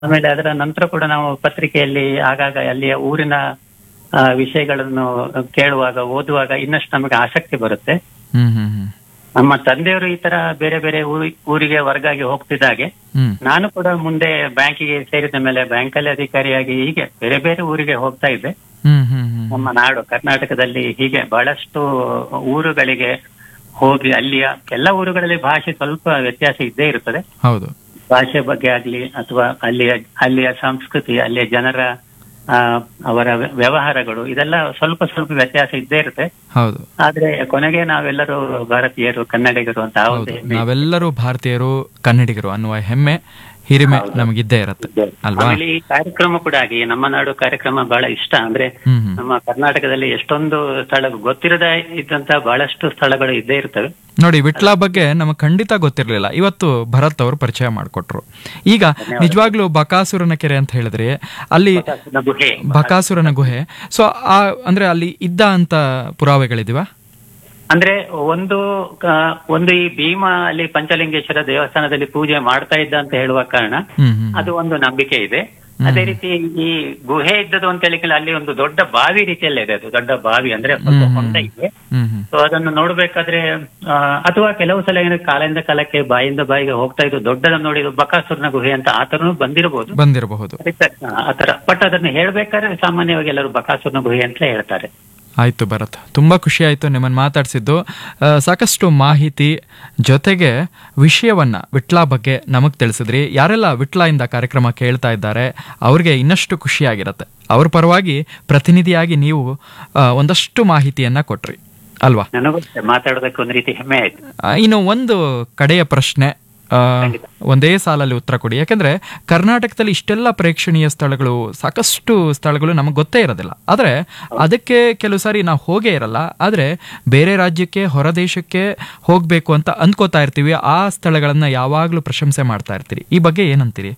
ಆಮೇಲೆ ಅದರ ನಂತರ ಕೂಡ ನಾವು ಪತ್ರಿಕೆಯಲ್ಲಿ ಆಗಾಗ ಅಲ್ಲಿಯ ಊರಿನ ಆ, ವಿಷಯಗಳನ್ನು ಕೇಳುವಾಗ ಓದುವಾಗ ಇನ್ನಷ್ಟು ನಮಗೆ ಆಸಕ್ತಿ ಬರುತ್ತೆ ಹ್ಮ್ ಹ್ಮ್ ಹ್ಮ್ ನಮ್ಮ ತಂದೆಯವರು ಈ ತರ ಬೇರೆ ಬೇರೆ ಊರಿ- ಊರಿಗೆ ವರ್ಗಾಗಿ ಹೋಗ್ತಿದ್ದಾಗೆ ಹ್ಮ್ ನಾನು ಕೂಡ ಮುಂದೆ ಬ್ಯಾಂಕಿಗೆ ಸೇರಿದ ಮೇಲೆ ಬ್ಯಾಂಕಲ್ಲಿ ಅಧಿಕಾರಿಯಾಗಿ ಹೀಗೆ ಬೇರೆ ಬೇರೆ ಊರಿಗೆ ಹೋಗ್ತಾ ಇದ್ದೆ ಹ್ಮ್ ಹ್ಮ್ ಹ್ಮ್ ನಮ್ಮ ನಾಡು ಕರ್ನಾಟಕದಲ್ಲಿ ಹೀಗೆ ಬಹಳಷ್ಟು ಊರುಗಳಿಗೆ ಹೋಗಿ ಅಲ್ಲಿಯ ಎಲ್ಲ ಊರುಗಳಲ್ಲಿ ಭಾಷೆ ಸ್ವಲ್ಪ ವ್ಯತ್ಯಾಸ ಇದ್ದೇ ಇರುತ್ತದೆ ಹೌದು ಭಾಷೆ ಬಗ್ಗೆ ಆಗ್ಲಿ ಅಥವಾ ಅಲ್ಲಿಯ ಅಲ್ಲಿಯ ಸಂಸ್ಕೃತಿ ಅಲ್ಲಿಯ ಜನರ ಆ, ಅವರ ವ್ಯ- ವ್ಯವಹಾರಗಳು ಇದೆಲ್ಲ ಸ್ವಲ್ಪ ಸ್ವಲ್ಪ ವ್ಯತ್ಯಾಸ ಇದ್ದೇ ಇರುತ್ತೆ ಹೌದು ಆದ್ರೆ ಕೊನೆಗೆ ನಾವೆಲ್ಲರೂ ಭಾರತೀಯರು ಕನ್ನಡಿಗರು ಅಂತ ಆ ಒಂದು ಹೌದು ಹೆಮ್ಮೆ ನಾವೆಲ್ಲರೂ ಭಾರತೀಯರು ಕನ್ನಡಿಗರು ಅನ್ನುವ ಹೆಮ್ಮೆ ಹಿರಿಮೆ ನಮಗಿದ್ದೇ ಇರುತ್ತೆ ಇದೆ. ಅಲ್ವಾ ಆಮೇಲೆ ಈ ಕಾರ್ಯಕ್ರಮ ಕೂಡ ಹಾಗೆ ನಮ್ಮ ನಾಡು ಕಾರ್ಯಕ್ರಮ ಬಹಳ ಇಷ್ಟ ಅಂದ್ರೆ ಹ್ಮ್ ಹ್ಮ್ ನಮ್ಮ ಕರ್ನಾಟಕದಲ್ಲಿ ಎಷ್ಟೊಂದು ಸ್ಥಳ ಗೊತ್ತಿರದ ಇದ್ದಂತ ಬಹಳಷ್ಟು ಸ್ಥಳಗಳು ಇದ್ದೇ ಇರ್ತವೆ ನೋಡಿ ವಿಟ್ಲ ಬಗ್ಗೆ ನಮಗೆ ಖಂಡಿತ ಗೊತ್ತಿರಲಿಲ್ಲ ಇವತ್ತು ಭರತ್ ಅವರು ಪರಿಚಯ ಮಾಡಿಕೊಟ್ರು ಈಗ ನಿಜವಾಗ್ಲೂ ಬಕಾಸುರನ ಕೆರೆ ಅಂತ ಹೇಳಿದ್ರಿ ಅಲ್ಲಿ ಬಕಾಸುರನ ಗುಹೆ ಬಕಾಸುರನ ಗುಹೆ ಸೊ ಆ ಅಂದ್ರೆ ಅಲ್ಲಿ ಇದ್ದ ಅಂತ ಪುರಾವೆಗಳಿದಿವಾ ಅಂದ್ರೆ ಒಂದು ಆ, ಒಂದು ಈ ಭೀಮಾ ಅಲ್ಲಿ ಪಂಚಲಿಂಗೇಶ್ವರ ದೇವಸ್ಥಾನದಲ್ಲಿ ಪೂಜೆ ಮಾಡ್ತಾ ಇದ್ದ ಅಂತ ಹೇಳುವ ಕಾರಣ ಹ್ಮ್ ಹ್ಮ್ ಅದು ಒಂದು ನಂಬಿಕೆ ಇದೆ ಅದೇ ರೀತಿ ಈ ಗುಹೆ ಇದ್ದದ್ದು ಅಂತ ಹೇಳಿದ್ರೆ ಅಲ್ಲಿ ಒಂದು ದೊಡ್ಡ ಬಾವಿ ರೀತಿಯಲ್ಲೇ ಇದೆ ಅದು ದೊಡ್ಡ ಬಾವಿ ಅಂದ್ರೆ ಸ್ವಲ್ಪ ಹೊಂಡ ಇದೆ ಹ್ಮ್ ಹ್ಮ್ ಸೊ ಅದನ್ನು ನೋಡ್ಬೇಕಾದ್ರೆ ಆ, ಅಥವಾ ಕೆಲವು ಸಲ ಏನು ಕಾಲದಿಂದ ಕಾಲಕ್ಕೆ ಬಾಯಿಂದ ಬಾಯಿಗೆ ಹೋಗ್ತಾ ಇದ್ದು ದೊಡ್ಡದನ್ನು ನೋಡಿ ಇದು ಬಕಾಸುರನ ಗುಹೆ ಅಂತ ಆತರನು ಬಂದಿರಬಹುದು ಬಂದಿರಬಹುದು ಆತರ ಬಟ್ ಅದನ್ನ ಹೇಳ್ಬೇಕಾದ್ರೆ ಸಾಮಾನ್ಯವಾಗಿ ಎಲ್ಲರೂ ಬಕಾಸುರನ ಗುಹೆ ಅಂತ ಹೇಳ್ತಾರೆ ಆಯ್ತು ಭರತ್ ತುಂಬಾ ಖುಷಿ ಆಯ್ತು ನಿಮ್ಮನ್ನು ಮಾತಾಡಿಸಿದ್ದು ಆ, ಸಾಕಷ್ಟು ಮಾಹಿತಿ ಜೊತೆಗೆ ವಿಷಯವನ್ನ ವಿಟ್ಲ ಬಗ್ಗೆ ನಮಗೆ ತಿಳಿಸಿದ್ರಿ ಯಾರೆಲ್ಲ ವಿಟ್ಲ ಇಂದ ಕಾರ್ಯಕ್ರಮ ಕೇಳ್ತಾ ಇದ್ದಾರೆ ಅವ್ರಿಗೆ ಇನ್ನಷ್ಟು ಖುಷಿಯಾಗಿರತ್ತೆ ಅವ್ರ ಪರವಾಗಿ ಪ್ರತಿನಿಧಿಯಾಗಿ ನೀವು ಆ, ಒಂದಷ್ಟು ಮಾಹಿತಿಯನ್ನ ಕೊಟ್ರಿ ಅಲ್ವಾ ನನಗೂ ಅಷ್ಟೇ ಮಾತಾಡೋದಕ್ಕೆ ಒಂದು ರೀತಿ ಹೆಮ್ಮೆ ಆಯ್ತು ಆ, ಇನ್ನು ಒಂದು ಕಡೆಯ ಪ್ರಶ್ನೆ ಆ, ಒಂದೇ ಸಾಲಲ್ಲಿ ಉತ್ತರ ಕೊಡಿ ಯಾಕಂದ್ರೆ ಕರ್ನಾಟಕದಲ್ಲಿ ಇಷ್ಟೆಲ್ಲ ಪ್ರೇಕ್ಷಣೀಯ ಸ್ಥಳಗಳು ಸಾಕಷ್ಟು ಸ್ಥಳಗಳು ನಮಗೆ ಗೊತ್ತೇ ಇರೋದಿಲ್ಲ ಆದರೆ ಅದಕ್ಕೆ ಕೆಲವು ಸಾರಿ ನಾವು ಹೋಗೇ ಇರಲ್ಲ ಆದರೆ ಬೇರೆ ರಾಜ್ಯಕ್ಕೆ ಹೊರ ದೇಶಕ್ಕೆ ಹೋಗಬೇಕು ಅಂತ ಅಂದ್ಕೋತಾ ಇರ್ತೀವಿ ಆ ಸ್ಥಳಗಳನ್ನ ಯಾವಾಗಲೂ ಪ್ರಶಂಸೆ ಮಾಡ್ತಾ ಇರ್ತೀರಿ ಈ ಬಗ್ಗೆ ಏನಂತೀರಿ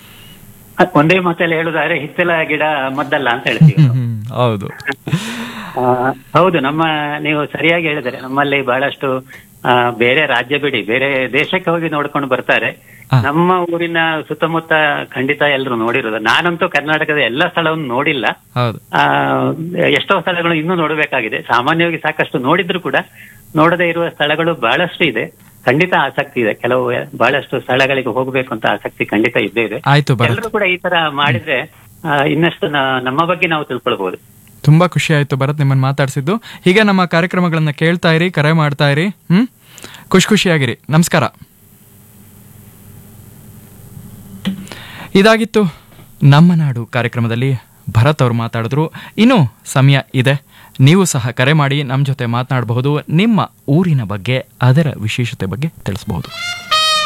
ಅದ್ ಒಂದೇ ಮಾತಲ್ಲಿ ಹೇಳುದಾದ್ರೆ ಹಿತ್ತಲ ಗಿಡ ಮದ್ದಲ್ಲ ಅಂತ ಹೇಳ್ತೀವಿ ನಾವು. ಹ್ಮ್, ಹೌದು ಆ, ಹೌದು ನಮ್ಮ ನೀವು ಸರಿಯಾಗಿ ಹೇಳಿದರೆ ನಮ್ಮಲ್ಲಿ ಬಹಳಷ್ಟು ಆ, ಬೇರೆ ರಾಜ್ಯ ಬಿಡಿ ಬೇರೆ ದೇಶಕ್ಕೆ ಹೋಗಿ ನೋಡ್ಕೊಂಡು ಬರ್ತಾರೆ ಹಾ. ನಮ್ಮ ಊರಿನ ಸುತ್ತಮುತ್ತ ಖಂಡಿತ ಎಲ್ಲರೂ ನೋಡಿರೋದು ನಾನಂತೂ ಕರ್ನಾಟಕದ ಎಲ್ಲ ಸ್ಥಳವನ್ನು ನೋಡಿಲ್ಲ ಹೌದು ಆ ಎಷ್ಟೋ ಸ್ಥಳಗಳು ಇನ್ನೂ ನೋಡಬೇಕಾಗಿದೆ ಸಾಮಾನ್ಯವಾಗಿ ಸಾಕಷ್ಟು ನೋಡಿದ್ರು ಕೂಡ ನೋಡದೇ ಇರುವ ಸ್ಥಳಗಳು ಬಹಳಷ್ಟು ಇದೆ ಖಂಡಿತ ಆಸಕ್ತಿ ಇದೆ ಕೆಲವು ಬಹಳಷ್ಟು ಸ್ಥಳಗಳಿಗೆ ಹೋಗ್ಬೇಕು ಅಂತ ಆಸಕ್ತಿ ಖಂಡಿತ ಇದ್ದೇ ಇದೆ ಆಯ್ತು ಭರತ್ ಎಲ್ಲರೂ ಕೂಡ ಈ ತರ ಮಾಡಿದ್ರೆ ಆ, ಇನ್ನಷ್ಟು ನ- ನಮ್ಮ ಬಗ್ಗೆ ನಾವು ತಿಳ್ಕೊಳ್ಬಹುದು ತುಂಬಾ ಖುಷಿ ಆಯ್ತು ಭರತ್ ನಿಮ್ಮನ್ನು ಮಾತಾಡಿಸಿದ್ದು ಹೀಗೆ ನಮ್ಮ ಕಾರ್ಯಕ್ರಮಗಳನ್ನ ಕೇಳ್ತಾ ಇರಿ ಕರೆ ಮಾಡ್ತಾ ಇರಿ ಹ್ಮ್ ಖುಷಿ ಖುಷಿಯಾಗಿರಿ ನಮಸ್ಕಾರ ಇದಾಗಿತ್ತು ನಮ್ಮ ನಾಡು ಕಾರ್ಯಕ್ರಮದಲ್ಲಿ ಭರತ್ ಅವರು ಮಾತಾಡಿದ್ರು ಇನ್ನೂ ಸಮಯ ಇದೆ ನೀವು ಸಹ ಕರೆ ಮಾಡಿ ನಮ್ಮ ಜೊತೆ ಮಾತನಾಡಬಹುದು ನಿಮ್ಮ ಊರಿನ ಬಗ್ಗೆ ಅದರ ವಿಶೇಷತೆ ಬಗ್ಗೆ ತಿಳಿಸಬಹುದು